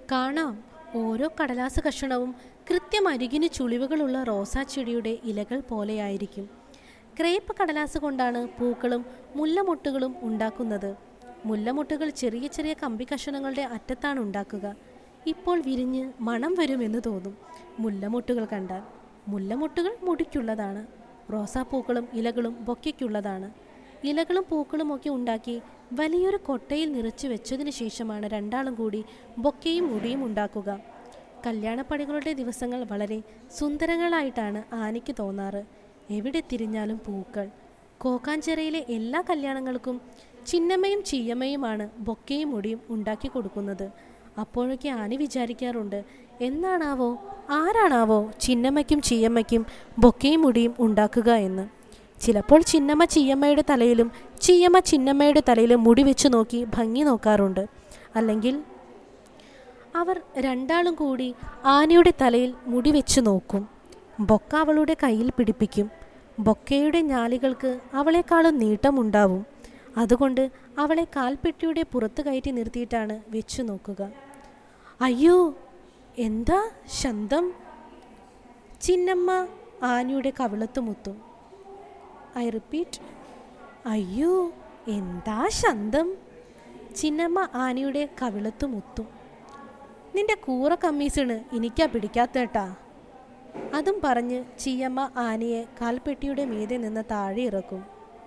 കാണാം ഓരോ കടലാസ് കഷണവും കൃത്യം അരികിന് ചുളിവുകളുള്ള റോസാ ചെടിയുടെ ഇലകൾ പോലെയായിരിക്കും ക്രേപ്പ് കടലാസ് കൊണ്ടാണ് പൂക്കളും മുല്ലമൊട്ടുകളും ഉണ്ടാക്കുന്നത് മുല്ലമൊട്ടുകൾ ചെറിയ ചെറിയ കമ്പി കഷണങ്ങളുടെ അറ്റത്താണ് ഉണ്ടാക്കുക ഇപ്പോൾ വിരിഞ്ഞ് മണം വരുമെന്ന് തോന്നും മുല്ലമൊട്ടുകൾ കണ്ടാൽ മുല്ലമൊട്ടുകൾ മുടിക്കുള്ളതാണ് റോസാപ്പൂക്കളും ഇലകളും ബൊക്കയ്ക്കുള്ളതാണ് ഇലകളും പൂക്കളും ഒക്കെ ഉണ്ടാക്കി വലിയൊരു കൊട്ടയിൽ നിറച്ചു വെച്ചതിന് ശേഷമാണ് രണ്ടാളും കൂടി ബൊക്കയും മുടിയും ഉണ്ടാക്കുക കല്യാണപ്പണികളുടെ ദിവസങ്ങൾ വളരെ സുന്ദരങ്ങളായിട്ടാണ് ആനയ്ക്ക് തോന്നാറ് എവിടെ തിരിഞ്ഞാലും പൂക്കൾ കോക്കാഞ്ചിറയിലെ എല്ലാ കല്യാണങ്ങൾക്കും ചിന്നമ്മയും ചീയമ്മയുമാണ് ബൊക്കയും മുടിയും ഉണ്ടാക്കി കൊടുക്കുന്നത് അപ്പോഴൊക്കെ ആനി വിചാരിക്കാറുണ്ട് എന്നാണാവോ ആരാണാവോ ചിന്നമ്മയ്ക്കും ചീയമ്മയ്ക്കും ബൊക്കയും മുടിയും ഉണ്ടാക്കുക എന്ന് ചിലപ്പോൾ ചിന്നമ്മ ചീയമ്മയുടെ തലയിലും ചീയമ്മ ചിന്നമ്മയുടെ തലയിലും മുടി വെച്ച് നോക്കി ഭംഗി നോക്കാറുണ്ട് അല്ലെങ്കിൽ അവർ രണ്ടാളും കൂടി ആനയുടെ തലയിൽ മുടി വെച്ച് നോക്കും ബൊക്ക അവളുടെ കയ്യിൽ പിടിപ്പിക്കും ബൊക്കയുടെ ഞാലികൾക്ക് അവളെക്കാളും നീട്ടമുണ്ടാവും അതുകൊണ്ട് അവളെ കാൽപ്പെട്ടിയുടെ പുറത്ത് കയറ്റി നിർത്തിയിട്ടാണ് വെച്ചു നോക്കുക അയ്യോ എന്താ ശന്തം ചിന്നമ്മ ആനയുടെ കവിളത്ത് മുത്തും ഐ റിപ്പീറ്റ് അയ്യോ എന്താ ശന്തം ചിന്നമ്മ ആനയുടെ കവിളത്ത് മുത്തും നിന്റെ കൂറ കമ്മീസിന് എനിക്കാ പിടിക്കാത്തേട്ടാ അതും പറഞ്ഞ് ചീയമ്മ ആനയെ കാൽപ്പെട്ടിയുടെ മീതെ നിന്ന് താഴെ ഇറക്കും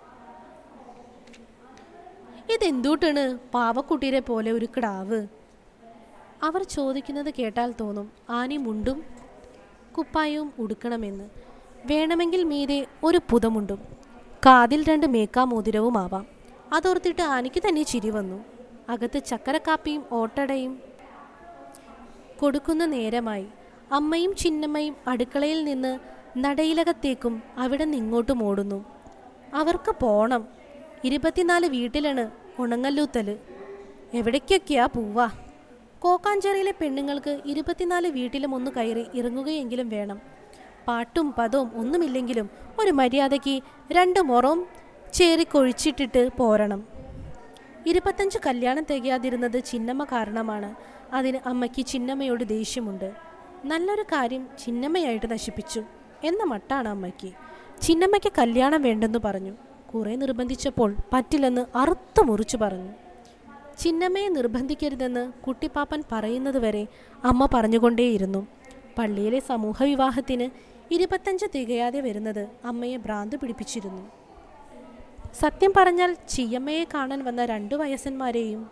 ഇതെന്തൂട്ടാണ് പാവക്കുട്ടീരെ പോലെ ഒരു കിടാവ് അവർ ചോദിക്കുന്നത് കേട്ടാൽ തോന്നും ആനി മുണ്ടും കുപ്പായവും ഉടുക്കണമെന്ന് വേണമെങ്കിൽ മീതെ ഒരു പുതമുണ്ടും കാതിൽ രണ്ട് മേക്കാമോതിരവും ആവാം അതോർത്തിട്ട് ആനിക്ക് തന്നെ ചിരി വന്നു അകത്ത് ചക്കരക്കാപ്പിയും ഓട്ടടയും കൊടുക്കുന്ന നേരമായി അമ്മയും ചിന്നമ്മയും അടുക്കളയിൽ നിന്ന് നടയിലകത്തേക്കും അവിടെ നിന്ന് ഇങ്ങോട്ടും ഓടുന്നു അവർക്ക് പോണം ഇരുപത്തിനാല് വീട്ടിലാണ് ഉണങ്ങല്ലൂത്തല് എവിടേക്കൊക്കെയാ പോവാ കോക്കാഞ്ചേറിയിലെ പെണ്ണുങ്ങൾക്ക് ഇരുപത്തിനാല് വീട്ടിലും ഒന്ന് കയറി ഇറങ്ങുകയെങ്കിലും വേണം പാട്ടും പദവും ഒന്നുമില്ലെങ്കിലും ഒരു മര്യാദയ്ക്ക് രണ്ട് മുറവും ചേറിക്കൊഴിച്ചിട്ടിട്ട് പോരണം ഇരുപത്തഞ്ച് കല്യാണം തികയാതിരുന്നത് ചിന്നമ്മ കാരണമാണ് അതിന് അമ്മയ്ക്ക് ചിന്നമ്മയോട് ദേഷ്യമുണ്ട് നല്ലൊരു കാര്യം ചിന്നമ്മയായിട്ട് നശിപ്പിച്ചു എന്ന മട്ടാണ് അമ്മയ്ക്ക് ചിന്നമ്മയ്ക്ക് കല്യാണം വേണ്ടെന്ന് പറഞ്ഞു കുറെ നിർബന്ധിച്ചപ്പോൾ പറ്റില്ലെന്ന് അറുത്തു മുറിച്ചു പറഞ്ഞു ചിന്നമ്മയെ നിർബന്ധിക്കരുതെന്ന് കുട്ടിപ്പാപ്പൻ പറയുന്നത് വരെ അമ്മ പറഞ്ഞുകൊണ്ടേയിരുന്നു പള്ളിയിലെ സമൂഹ വിവാഹത്തിന് ഇരുപത്തഞ്ച് തികയാതെ വരുന്നത് അമ്മയെ ഭ്രാന്ത് പിടിപ്പിച്ചിരുന്നു സത്യം പറഞ്ഞാൽ ചിയമ്മയെ കാണാൻ വന്ന രണ്ടു വയസ്സന്മാരെയും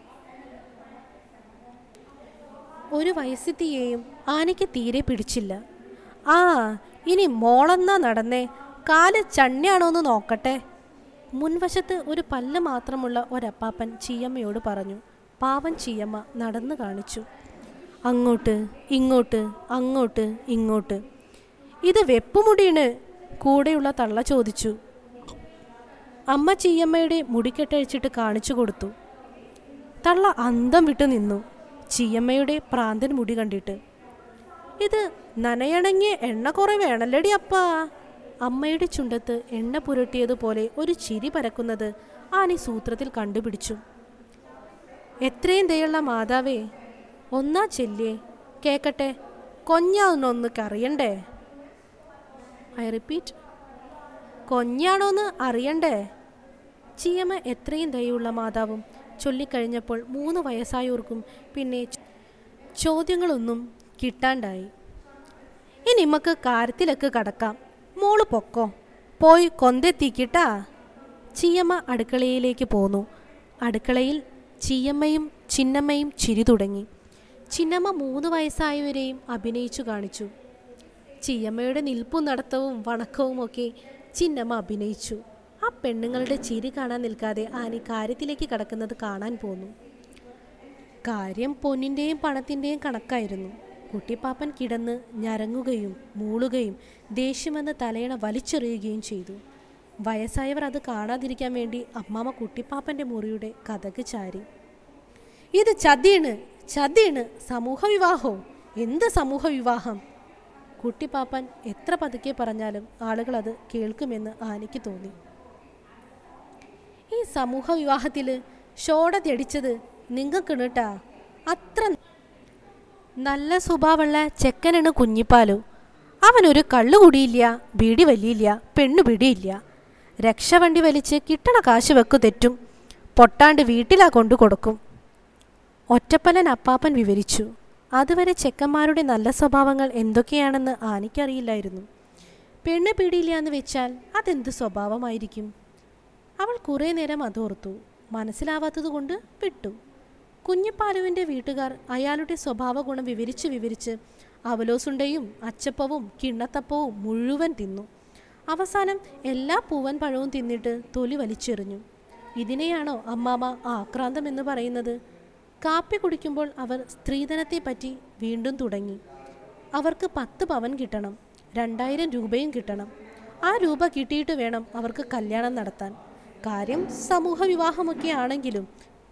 ഒരു വയസ്സെത്തിയെയും ആനയ്ക്ക് തീരെ പിടിച്ചില്ല ആ ഇനി മോളെന്നാ നടന്നേ കാല് ചണ്ണിയാണോന്ന് നോക്കട്ടെ മുൻവശത്ത് ഒരു പല്ല് മാത്രമുള്ള ഒരപ്പാപ്പൻ ചീയമ്മയോട് പറഞ്ഞു പാവൻ ചീയമ്മ നടന്നു കാണിച്ചു അങ്ങോട്ട് ഇങ്ങോട്ട് അങ്ങോട്ട് ഇങ്ങോട്ട് ഇത് വെപ്പുമുടിയാണ് കൂടെയുള്ള തള്ള ചോദിച്ചു അമ്മ ചീയമ്മയുടെ മുടിക്കെട്ടഴിച്ചിട്ട് കാണിച്ചു കൊടുത്തു തള്ള അന്തം വിട്ടു നിന്നു ചീയമ്മയുടെ പ്രാന്തൻ മുടി കണ്ടിട്ട് ഇത് നനയണങ്ങിയ എണ്ണ കുറെ വേണല്ലടി അപ്പാ അമ്മയുടെ ചുണ്ടത്ത് എണ്ണ പുരട്ടിയതുപോലെ ഒരു ചിരി പരക്കുന്നത് ആനി സൂത്രത്തിൽ കണ്ടുപിടിച്ചു എത്രയും ദയുള്ള മാതാവേ ഒന്നാ ചെല്ലിയേ കേക്കട്ടെ കൊഞ്ഞാന്നൊന്ന് കറിയണ്ടേ ഐ റിപ്പീറ്റ് കൊഞ്ഞാണോന്ന് അറിയണ്ടേ ചീയമ്മ എത്രയും ദയുള്ള മാതാവും ചൊല്ലിക്കഴിഞ്ഞപ്പോൾ മൂന്ന് വയസ്സായവർക്കും പിന്നെ ചോ- ചോദ്യങ്ങളൊന്നും കിട്ടാണ്ടായി ഇനി നമുക്ക് കാര്യത്തിലേക്ക് കടക്കാം മോള് പൊക്കോ പോയി കൊന്തെത്തിക്കിട്ടാ ചീയമ്മ അടുക്കളയിലേക്ക് പോന്നു അടുക്കളയിൽ ചീയമ്മയും ചിന്നമ്മയും ചിരി തുടങ്ങി ചിന്നമ്മ മൂന്ന് വയസ്സായവരെയും അഭിനയിച്ചു കാണിച്ചു ചിയമ്മയുടെ നിൽപ്പും നടത്തവും വണക്കവും ഒക്കെ ചിന്നമ്മ അഭിനയിച്ചു ആ പെണ്ണുങ്ങളുടെ ചിരി കാണാൻ നിൽക്കാതെ ആനി കാര്യത്തിലേക്ക് കടക്കുന്നത് കാണാൻ പോന്നു കാര്യം പൊന്നിൻ്റെയും പണത്തിൻ്റെയും കണക്കായിരുന്നു കുട്ടിപ്പാപ്പൻ കിടന്ന് ഞരങ്ങുകയും മൂളുകയും ദേഷ്യമെന്ന് തലയണ വലിച്ചെറിയുകയും ചെയ്തു വയസ്സായവർ അത് കാണാതിരിക്കാൻ വേണ്ടി അമ്മാമ്മ കുട്ടിപ്പാപ്പൻ്റെ മുറിയുടെ കഥക് ചാരി ഇത് ചതിയാണ് ചതിയാണ് സമൂഹ വിവാഹോ എന്ത് സമൂഹ വിവാഹം കുട്ടിപ്പാപ്പൻ എത്ര പതുക്കെ പറഞ്ഞാലും ആളുകൾ അത് കേൾക്കുമെന്ന് ആനയ്ക്ക് തോന്നി ഈ സമൂഹ വിവാഹത്തിൽ ഷോട തെടിച്ചത് നിങ്ങൾക്കിണട്ടാ അത്ര നല്ല സ്വഭാവമുള്ള ചെക്കനാണ് കുഞ്ഞിപ്പാലു അവനൊരു കള്ളു കുടിയില്ല ബീഡി വലിയില്ല പെണ്ണു പിടിയില്ല രക്ഷവണ്ടി വലിച്ച് കിട്ടണ കാശ് വെക്കു തെറ്റും പൊട്ടാണ്ട് വീട്ടിലാ കൊണ്ടു കൊടുക്കും ഒറ്റപ്പലൻ അപ്പാപ്പൻ വിവരിച്ചു അതുവരെ ചെക്കന്മാരുടെ നല്ല സ്വഭാവങ്ങൾ എന്തൊക്കെയാണെന്ന് ആനിക്കറിയില്ലായിരുന്നു പെണ്ണ് പിടിയില്ല എന്ന് വെച്ചാൽ അതെന്ത് സ്വഭാവമായിരിക്കും അവൾ കുറേ നേരം അതോർത്തു മനസ്സിലാവാത്തതുകൊണ്ട് വിട്ടു കുഞ്ഞിപ്പാലുവിൻ്റെ വീട്ടുകാർ അയാളുടെ സ്വഭാവ ഗുണം വിവരിച്ച് വിവരിച്ച് അവലോസുണ്ടയും അച്ചപ്പവും കിണ്ണത്തപ്പവും മുഴുവൻ തിന്നു അവസാനം എല്ലാ പൂവൻ പഴവും തിന്നിട്ട് തൊലി വലിച്ചെറിഞ്ഞു ഇതിനെയാണോ അമ്മാമ ആക്രാന്തം എന്ന് പറയുന്നത് കാപ്പി കുടിക്കുമ്പോൾ അവർ സ്ത്രീധനത്തെപ്പറ്റി വീണ്ടും തുടങ്ങി അവർക്ക് പത്ത് പവൻ കിട്ടണം രണ്ടായിരം രൂപയും കിട്ടണം ആ രൂപ കിട്ടിയിട്ട് വേണം അവർക്ക് കല്യാണം നടത്താൻ കാര്യം സമൂഹ വിവാഹമൊക്കെ ആണെങ്കിലും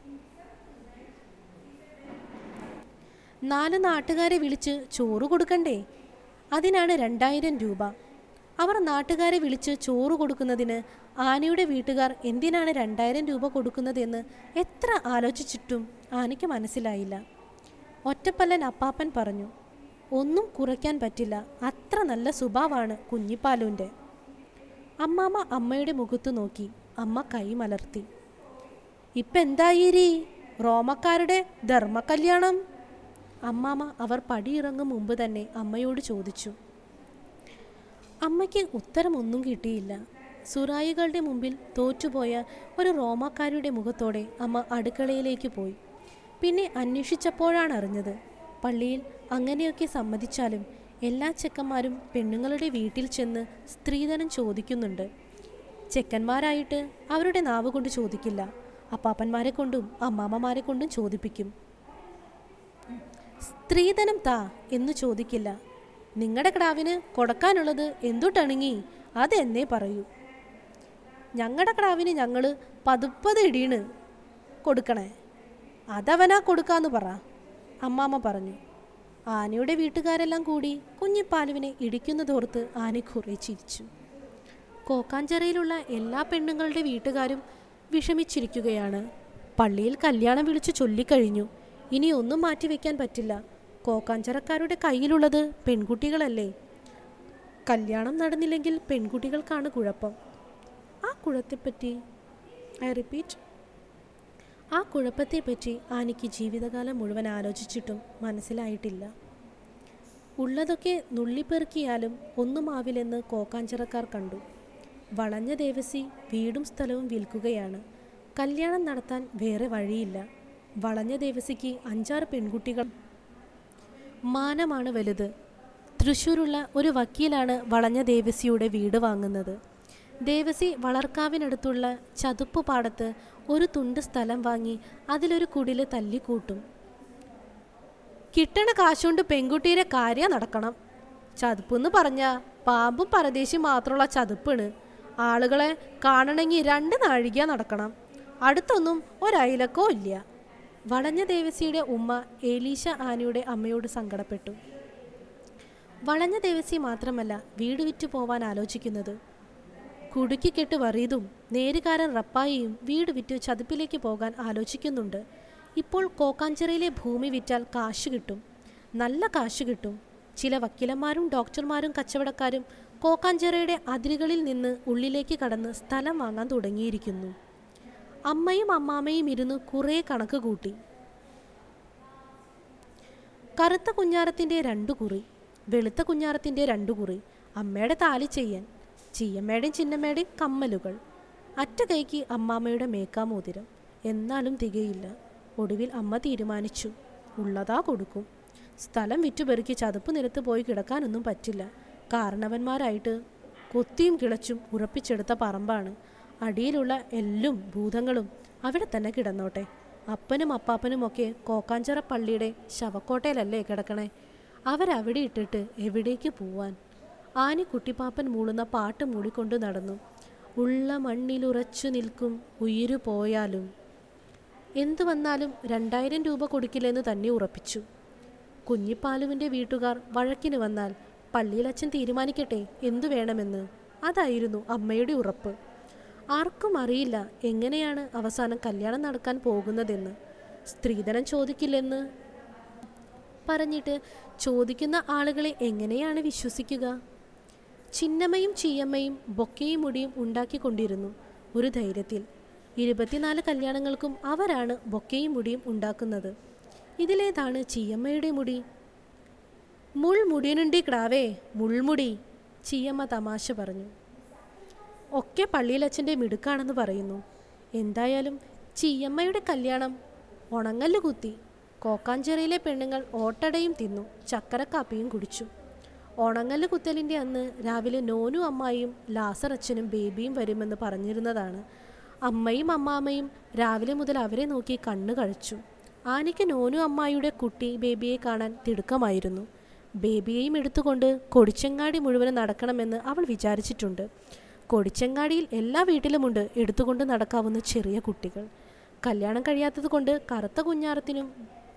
നാല് നാട്ടുകാരെ വിളിച്ച് ചോറ് കൊടുക്കണ്ടേ അതിനാണ് രണ്ടായിരം രൂപ അവർ നാട്ടുകാരെ വിളിച്ച് ചോറ് കൊടുക്കുന്നതിന് ആനയുടെ വീട്ടുകാർ എന്തിനാണ് രണ്ടായിരം രൂപ കൊടുക്കുന്നതെന്ന് എത്ര ആലോചിച്ചിട്ടും ആനയ്ക്ക് മനസ്സിലായില്ല ഒറ്റപ്പല്ലൻ അപ്പാപ്പൻ പറഞ്ഞു ഒന്നും കുറയ്ക്കാൻ പറ്റില്ല അത്ര നല്ല സ്വഭാവമാണ് കുഞ്ഞിപ്പാലുവിൻ്റെ അമ്മാമ്മ അമ്മയുടെ മുഖത്ത് നോക്കി അമ്മ കൈ മലർത്തി ഇപ്പം എന്തായിരി റോമക്കാരുടെ ധർമ്മകല്യാണം അമ്മാമ്മ അവർ പടിയിറങ്ങും മുമ്പ് തന്നെ അമ്മയോട് ചോദിച്ചു അമ്മയ്ക്ക് ഉത്തരമൊന്നും കിട്ടിയില്ല സുറായികളുടെ മുമ്പിൽ തോറ്റുപോയ ഒരു റോമാക്കാരുടെ മുഖത്തോടെ അമ്മ അടുക്കളയിലേക്ക് പോയി പിന്നെ അന്വേഷിച്ചപ്പോഴാണ് അറിഞ്ഞത് പള്ളിയിൽ അങ്ങനെയൊക്കെ സമ്മതിച്ചാലും എല്ലാ ചെക്കന്മാരും പെണ്ണുങ്ങളുടെ വീട്ടിൽ ചെന്ന് സ്ത്രീധനം ചോദിക്കുന്നുണ്ട് ചെക്കന്മാരായിട്ട് അവരുടെ നാവ് കൊണ്ട് ചോദിക്കില്ല അപ്പാപ്പന്മാരെ കൊണ്ടും അമ്മാമ്മമാരെ കൊണ്ടും ചോദിപ്പിക്കും സ്ത്രീധനം താ എന്ന് ചോദിക്കില്ല നിങ്ങളുടെ കിടാവിന് കൊടുക്കാനുള്ളത് എന്തുട്ടണങ്ങി അതെന്നേ പറയൂ ഞങ്ങളുടെ കിടാവിന് ഞങ്ങൾ പതുപ്പത് ഇടീണ് കൊടുക്കണേ അതവനാ കൊടുക്കാന്ന് പറ അമ്മാമ്മ പറഞ്ഞു ആനയുടെ വീട്ടുകാരെല്ലാം കൂടി കുഞ്ഞിപ്പാലുവിനെ ഇടിക്കുന്നതോർത്ത് ആന കുറെ ചിരിച്ചു കോക്കാഞ്ചിറയിലുള്ള എല്ലാ പെണ്ണുങ്ങളുടെ വീട്ടുകാരും വിഷമിച്ചിരിക്കുകയാണ് പള്ളിയിൽ കല്യാണം വിളിച്ചു ചൊല്ലിക്കഴിഞ്ഞു ഇനി ഒന്നും മാറ്റിവെക്കാൻ പറ്റില്ല കോക്കാഞ്ചിറക്കാരുടെ കയ്യിലുള്ളത് പെൺകുട്ടികളല്ലേ കല്യാണം നടന്നില്ലെങ്കിൽ പെൺകുട്ടികൾക്കാണ് കുഴപ്പം ആ കുഴത്തെപ്പറ്റി ഐ റിപ്പീറ്റ് ആ കുഴപ്പത്തെപ്പറ്റി ആനിക്ക് ജീവിതകാലം മുഴുവൻ ആലോചിച്ചിട്ടും മനസ്സിലായിട്ടില്ല ഉള്ളതൊക്കെ നുള്ളിപ്പെറുക്കിയാലും ഒന്നുമാവില്ലെന്ന് കോക്കാഞ്ചിറക്കാർ കണ്ടു വളഞ്ഞ ദേവസി വീടും സ്ഥലവും വിൽക്കുകയാണ് കല്യാണം നടത്താൻ വേറെ വഴിയില്ല വളഞ്ഞ ദേവസിക്ക് അഞ്ചാറ് പെൺകുട്ടികൾ മാനമാണ് വലുത് തൃശ്ശൂരുള്ള ഒരു വക്കീലാണ് വളഞ്ഞ ദേവസിയുടെ വീട് വാങ്ങുന്നത് ദേവസി വളർക്കാവിനടുത്തുള്ള ചതുപ്പ് പാടത്ത് ഒരു തുണ്ട് സ്ഥലം വാങ്ങി അതിലൊരു കുടില് തല്ലിക്കൂട്ടും കിട്ടണ കാശുകൊണ്ട് പെൺകുട്ടിയുടെ കാര്യം നടക്കണം ചതുപ്പെന്ന് പറഞ്ഞ പാമ്പും പരദേശി മാത്രമുള്ള ചതുപ്പാണ് ആളുകളെ കാണണമെങ്കിൽ രണ്ട് നാഴിക നടക്കണം അടുത്തൊന്നും ഒരയിലക്കോ ഇല്ല വളഞ്ഞ ദേവസിയുടെ ഉമ്മ ഏലീശ ആനയുടെ അമ്മയോട് സങ്കടപ്പെട്ടു വളഞ്ഞ ദേവസി മാത്രമല്ല വീട് വിറ്റു പോവാൻ ആലോചിക്കുന്നത് കുടുക്കിക്കെട്ട് വറീതും നേരുകാരൻ റപ്പായിയും വീട് വിറ്റ് ചതുപ്പിലേക്ക് പോകാൻ ആലോചിക്കുന്നുണ്ട് ഇപ്പോൾ കോക്കാഞ്ചിറയിലെ ഭൂമി വിറ്റാൽ കാശ് കിട്ടും നല്ല കാശ് കിട്ടും ചില വക്കീലന്മാരും ഡോക്ടർമാരും കച്ചവടക്കാരും കോക്കാഞ്ചിറയുടെ അതിരുകളിൽ നിന്ന് ഉള്ളിലേക്ക് കടന്ന് സ്ഥലം വാങ്ങാൻ തുടങ്ങിയിരിക്കുന്നു അമ്മയും അമ്മാമ്മയും ഇരുന്ന് കുറേ കണക്ക് കൂട്ടി കറുത്ത കുഞ്ഞാറത്തിൻ്റെ രണ്ടു കുറി വെളുത്ത കുഞ്ഞാറത്തിൻ്റെ രണ്ടു കുറി അമ്മയുടെ താലി ചെയ്യാൻ ചീയമ്മയുടെയും ചിന്നമ്മയുടെയും കമ്മലുകൾ അറ്റ കൈക്ക് അമ്മാമ്മയുടെ മേക്കാമോതിരം എന്നാലും തികയില്ല ഒടുവിൽ അമ്മ തീരുമാനിച്ചു ഉള്ളതാ കൊടുക്കും സ്ഥലം വിറ്റുപെറുക്കി ചതുപ്പ് നിലത്ത് പോയി കിടക്കാനൊന്നും പറ്റില്ല കാരണവന്മാരായിട്ട് കൊത്തിയും കിളച്ചും ഉറപ്പിച്ചെടുത്ത പറമ്പാണ് അടിയിലുള്ള എല്ലും ഭൂതങ്ങളും അവിടെ തന്നെ കിടന്നോട്ടെ അപ്പനും അപ്പാപ്പനുമൊക്കെ കോക്കാഞ്ചിറ പള്ളിയുടെ ശവക്കോട്ടയിലല്ലേ കിടക്കണേ അവരവിടെ ഇട്ടിട്ട് എവിടേക്ക് പോവാൻ ആനി കുട്ടിപ്പാപ്പൻ മൂളുന്ന പാട്ട് മൂടിക്കൊണ്ട് നടന്നു ഉള്ള മണ്ണിലുറച്ചു നിൽക്കും ഉയിരു പോയാലും എന്തു വന്നാലും രണ്ടായിരം രൂപ കൊടുക്കില്ലെന്ന് തന്നെ ഉറപ്പിച്ചു കുഞ്ഞിപ്പാലുവിൻ്റെ വീട്ടുകാർ വഴക്കിന് വന്നാൽ പള്ളിയിലച്ഛൻ തീരുമാനിക്കട്ടെ എന്തു വേണമെന്ന് അതായിരുന്നു അമ്മയുടെ ഉറപ്പ് ആർക്കും അറിയില്ല എങ്ങനെയാണ് അവസാനം കല്യാണം നടക്കാൻ പോകുന്നതെന്ന് സ്ത്രീധനം ചോദിക്കില്ലെന്ന് പറഞ്ഞിട്ട് ചോദിക്കുന്ന ആളുകളെ എങ്ങനെയാണ് വിശ്വസിക്കുക ചിന്നമ്മയും ചീയമ്മയും ബൊക്കയും മുടിയും ഉണ്ടാക്കിക്കൊണ്ടിരുന്നു ഒരു ധൈര്യത്തിൽ ഇരുപത്തിനാല് കല്യാണങ്ങൾക്കും അവരാണ് ബൊക്കയും മുടിയും ഉണ്ടാക്കുന്നത് ഇതിലേതാണ് ചീയമ്മയുടെ മുടി മുൾമുടിയനുണ്ടി ക്ടാവേ മുൾമുടി ചീയമ്മ തമാശ പറഞ്ഞു ഒക്കെ പള്ളിയിലച്ഛൻ്റെ മിടുക്കാണെന്ന് പറയുന്നു എന്തായാലും ചീയമ്മയുടെ കല്യാണം ഉണങ്ങല്ല് കുത്തി കോക്കാഞ്ചേറിയിലെ പെണ്ണുങ്ങൾ ഓട്ടടയും തിന്നു ചക്കരക്കാപ്പിയും കുടിച്ചു ഉണങ്ങല്ല് കുത്തലിൻ്റെ അന്ന് രാവിലെ നോനു അമ്മായിയും ലാസറച്ചനും ബേബിയും വരുമെന്ന് പറഞ്ഞിരുന്നതാണ് അമ്മയും അമ്മാമ്മയും രാവിലെ മുതൽ അവരെ നോക്കി കണ്ണു കഴിച്ചു ആനിക്ക് നോനു അമ്മായിയുടെ കുട്ടി ബേബിയെ കാണാൻ തിടുക്കമായിരുന്നു ബേബിയെയും എടുത്തുകൊണ്ട് കൊടിച്ചങ്ങാടി മുഴുവൻ നടക്കണമെന്ന് അവൾ വിചാരിച്ചിട്ടുണ്ട് കൊടിച്ചങ്ങാടിയിൽ എല്ലാ വീട്ടിലുമുണ്ട് എടുത്തുകൊണ്ട് നടക്കാവുന്ന ചെറിയ കുട്ടികൾ കല്യാണം കഴിയാത്തത് കൊണ്ട് കറുത്ത കുഞ്ഞാറത്തിനും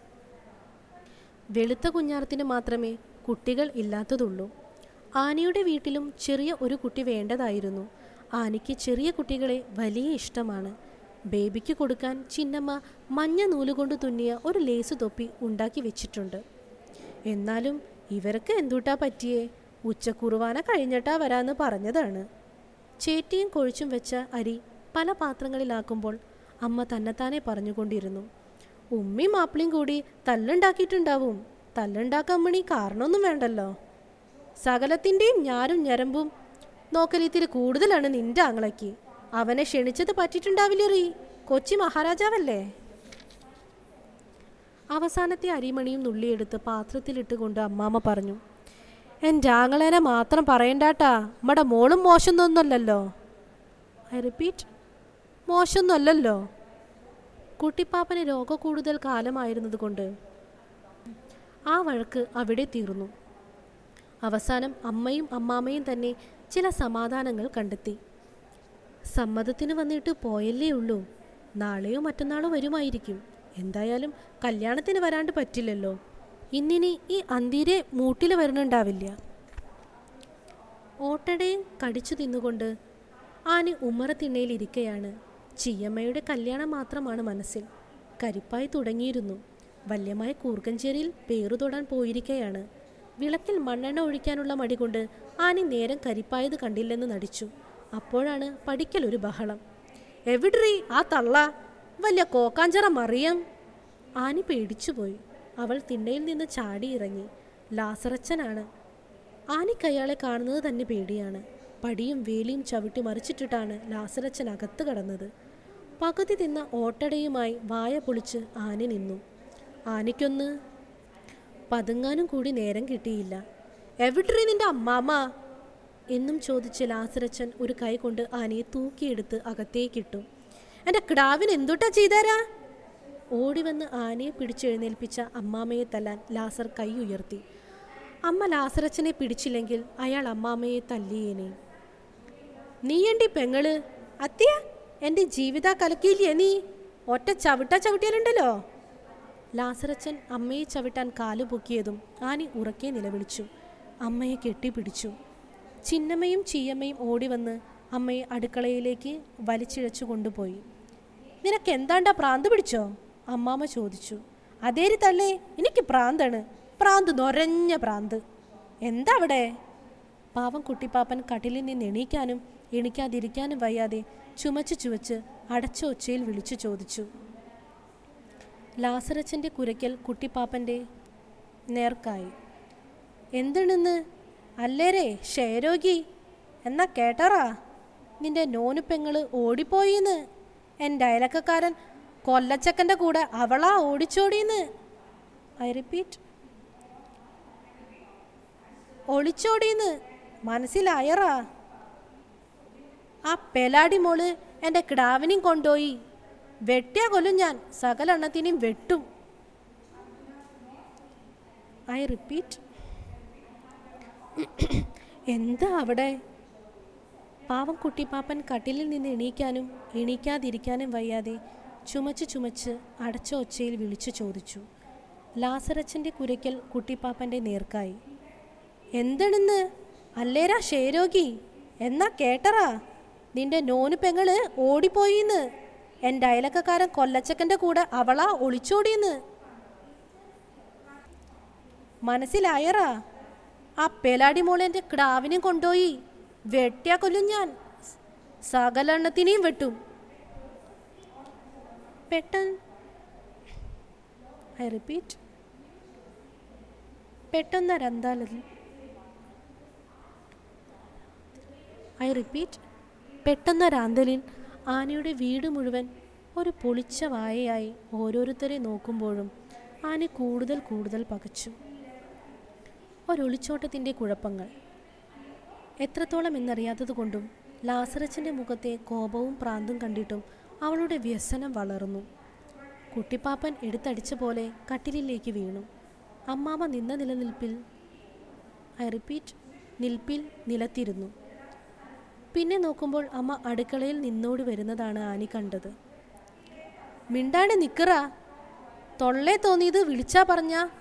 വെളുത്ത കുഞ്ഞാറത്തിന് മാത്രമേ കുട്ടികൾ ഇല്ലാത്തതുള്ളൂ ആനയുടെ വീട്ടിലും ചെറിയ ഒരു കുട്ടി വേണ്ടതായിരുന്നു ആനയ്ക്ക് ചെറിയ കുട്ടികളെ വലിയ ഇഷ്ടമാണ് ബേബിക്ക് കൊടുക്കാൻ ചിന്നമ്മ മഞ്ഞ നൂലുകൊണ്ട് തുന്നിയ ഒരു ലേസ് തൊപ്പി ഉണ്ടാക്കി വെച്ചിട്ടുണ്ട് എന്നാലും ഇവർക്ക് എന്തുട്ടാ പറ്റിയേ ഉച്ചക്കുറുവാന കഴിഞ്ഞിട്ടാ വരാന്ന് പറഞ്ഞതാണ് ചേറ്റിയും കൊഴിച്ചും വെച്ച അരി പല പാത്രങ്ങളിലാക്കുമ്പോൾ അമ്മ തന്നെത്താനെ പറഞ്ഞുകൊണ്ടിരുന്നു ഉമ്മയും മാപ്പിളയും കൂടി തല്ലുണ്ടാക്കിയിട്ടുണ്ടാവും തല്ലുണ്ടാക്കാൻ മണി കാരണമൊന്നും വേണ്ടല്ലോ സകലത്തിൻ്റെയും ഞാരും ഞരമ്പും നോക്കലിത്തിരി കൂടുതലാണ് നിന്റെ ആങ്ങളയ്ക്ക് അവനെ ക്ഷണിച്ചത് പറ്റിയിട്ടുണ്ടാവില്ലേ കൊച്ചി മഹാരാജാവല്ലേ അവസാനത്തെ അരിമണിയും നുള്ളിയെടുത്ത് പാത്രത്തിലിട്ടുകൊണ്ട് അമ്മാമ്മ പറഞ്ഞു എൻ്റെ ആങ്ങളേനെ മാത്രം പറയണ്ടാട്ടാ നമ്മടെ മോളും മോശമൊന്നുമല്ലല്ലോ ഐ റിപ്പീറ്റ് മോശമൊന്നുമല്ലല്ലോ കുട്ടിപ്പാപ്പന് രോഗ കൂടുതൽ കാലമായിരുന്നത് കൊണ്ട് ആ വഴക്ക് അവിടെ തീർന്നു അവസാനം അമ്മയും അമ്മാമ്മയും തന്നെ ചില സമാധാനങ്ങൾ കണ്ടെത്തി സമ്മതത്തിന് വന്നിട്ട് പോയല്ലേ ഉള്ളൂ നാളെയോ മറ്റന്നാളോ വരുമായിരിക്കും എന്തായാലും കല്യാണത്തിന് വരാണ്ട് പറ്റില്ലല്ലോ ഇന്നിനി ഈ അന്തിരെ മൂട്ടിൽ വരുന്നുണ്ടാവില്ല ഓട്ടടയും കടിച്ചു തിന്നുകൊണ്ട് ആനി ഉമ്മറത്തിണ്ണയിലിരിക്കയാണ് ചിയമ്മയുടെ കല്യാണം മാത്രമാണ് മനസ്സിൽ കരിപ്പായി തുടങ്ങിയിരുന്നു വല്യമായ കൂർക്കഞ്ചേരിയിൽ പേറു തൊടാൻ പോയിരിക്കയാണ് വിളക്കിൽ മണ്ണെണ്ണ ഒഴിക്കാനുള്ള മടി കൊണ്ട് ആനി നേരം കരിപ്പായത് കണ്ടില്ലെന്ന് നടിച്ചു അപ്പോഴാണ് പടിക്കൽ ഒരു ബഹളം എവിഡ്രീ ആ തള്ള വലിയ കോക്കാഞ്ചറ മറിയം ആനി പേടിച്ചുപോയി അവൾ തിണ്ണയിൽ നിന്ന് ചാടിയിറങ്ങി ലാസറച്ചനാണ് ആനിക്ക് അയാളെ കാണുന്നത് തന്നെ പേടിയാണ് പടിയും വേലിയും ചവിട്ടി മറിച്ചിട്ടിട്ടാണ് ലാസറച്ചൻ അകത്ത് കടന്നത് പകുതി തിന്ന ഓട്ടടയുമായി വായ പൊളിച്ച് ആനി നിന്നു ആനിക്കൊന്ന് പതുങ്ങാനും കൂടി നേരം കിട്ടിയില്ല എവിഡ്രീ നിന്റെ അമ്മാമ്മ എന്നും ചോദിച്ച് ലാസറച്ചൻ ഒരു കൈ കൊണ്ട് ആനയെ തൂക്കിയെടുത്ത് അകത്തേക്കിട്ടു എൻ്റെ കിടാവിന് എന്തുട്ടാ ചെയ്തരാ ഓടി വന്ന് ആനയെ പിടിച്ചെഴുന്നേൽപ്പിച്ച അമ്മാമ്മയെ തല്ലാൻ ലാസർ കൈ ഉയർത്തി അമ്മ ലാസറച്ചനെ പിടിച്ചില്ലെങ്കിൽ അയാൾ അമ്മാമ്മയെ തല്ലിയേനെ നീയണ്ടി പെങ്ങള് അത്യ എൻ്റെ ജീവിത കലക്കിയില്ലേ നീ ഒറ്റ ചവിട്ട ചവിട്ടിയാലുണ്ടല്ലോ ലാസറച്ചൻ അമ്മയെ ചവിട്ടാൻ കാലു പൊക്കിയതും ആനി ഉറക്കെ നിലവിളിച്ചു അമ്മയെ കെട്ടിപ്പിടിച്ചു ചിന്നമ്മയും ചീയമ്മയും ഓടി വന്ന് അമ്മയെ അടുക്കളയിലേക്ക് വലിച്ചിഴച്ചു കൊണ്ടുപോയി നിനക്ക് എന്താണ്ടാ പ്രാന്ത് പിടിച്ചോ അമ്മാമ്മ ചോദിച്ചു അതേരി തള്ളേ എനിക്ക് പ്രാന്താണ് പ്രാന്ത് നൊരഞ്ഞ പ്രാന്ത് എന്താ അവിടെ പാവം കുട്ടിപ്പാപ്പൻ കട്ടിലിൽ നിന്ന് എണീക്കാനും എണിക്കാതിരിക്കാനും വയ്യാതെ ചുമച്ച് ചുവച്ച് അടച്ച ഒച്ചയിൽ വിളിച്ചു ചോദിച്ചു ലാസറച്ചൻ്റെ കുരയ്ക്കൽ കുട്ടിപ്പാപ്പൻ്റെ നേർക്കായി എന്തിണെന്ന് അല്ലേരേ ക്ഷയരോഗി എന്നാ കേട്ടറാ നിന്റെ നോനുപ്പെങ്ങള് ഓടിപ്പോയിന്ന് എൻ്റെ അയലക്കക്കാരൻ കൊല്ലച്ചക്കൻ്റെ കൂടെ അവളാ ഓടിച്ചോടിന്ന് ഐ റിപ്പീറ്റ് ഒളിച്ചോടിന്ന് മനസ്സിലായറാ ആ പെലാടി മോള് എൻ്റെ കിടാവിനെയും കൊണ്ടുപോയി വെട്ടിയാ കൊല്ലും ഞാൻ സകലെണ്ണത്തിനെയും വെട്ടും ഐ റിപ്പീറ്റ് എന്താ അവിടെ പാവം കുട്ടിപ്പാപ്പൻ കട്ടിലിൽ നിന്ന് എണീക്കാനും എണീക്കാതിരിക്കാനും വയ്യാതെ ചുമച്ച് ചുമച്ച് അടച്ച ഒച്ചയിൽ വിളിച്ചു ചോദിച്ചു ലാസറച്ചൻ്റെ കുരയ്ക്കൽ കുട്ടിപ്പാപ്പൻ്റെ നേർക്കായി എന്താണെന്ന് അല്ലേരാ ക്ഷയരോഗി എന്നാ കേട്ടറാ നിന്റെ നോന് പെങ്ങള് ഓടിപ്പോയിന്ന് എൻ്റെ അയലക്കക്കാരൻ കൊല്ലച്ചക്കൻ്റെ കൂടെ അവളാ ഒളിച്ചോടിയെന്ന് മനസ്സിലായറാ ആ പേലാടി മോളെൻ്റെ കിടാവിനെ കൊണ്ടുപോയി വെട്ടിയാ കൊല്ലും ഞാൻ സകലെണ്ണത്തിനെയും വെട്ടും പെട്ടെന്ന് ഐ റിപ്പീറ്റ് പെട്ടെന്നൊരന്താലതിൽ ഐ റിപ്പീറ്റ് പെട്ടെന്നൊരാന്തലിൽ ആനയുടെ വീട് മുഴുവൻ ഒരു പൊളിച്ച വായയായി ഓരോരുത്തരെ നോക്കുമ്പോഴും ആന കൂടുതൽ കൂടുതൽ പകച്ചു ഒരൊളിച്ചോട്ടത്തിൻ്റെ കുഴപ്പങ്ങൾ എത്രത്തോളം എന്നറിയാത്തത് കൊണ്ടും ലാസറച്ചൻ്റെ മുഖത്തെ കോപവും പ്രാന്തും കണ്ടിട്ടും അവളുടെ വ്യസനം വളർന്നു കുട്ടിപ്പാപ്പൻ എടുത്തടിച്ച പോലെ കട്ടിലിലേക്ക് വീണു അമ്മാമ നിന്ന നിലനിൽപ്പിൽ ഐ റിപ്പീറ്റ് നിൽപ്പിൽ നിലത്തിരുന്നു പിന്നെ നോക്കുമ്പോൾ അമ്മ അടുക്കളയിൽ നിന്നോടി വരുന്നതാണ് ആനി കണ്ടത് മിണ്ടാണ്ട് നിക്കറാ തൊള്ളേ തോന്നിയത് വിളിച്ചാ പറഞ്ഞ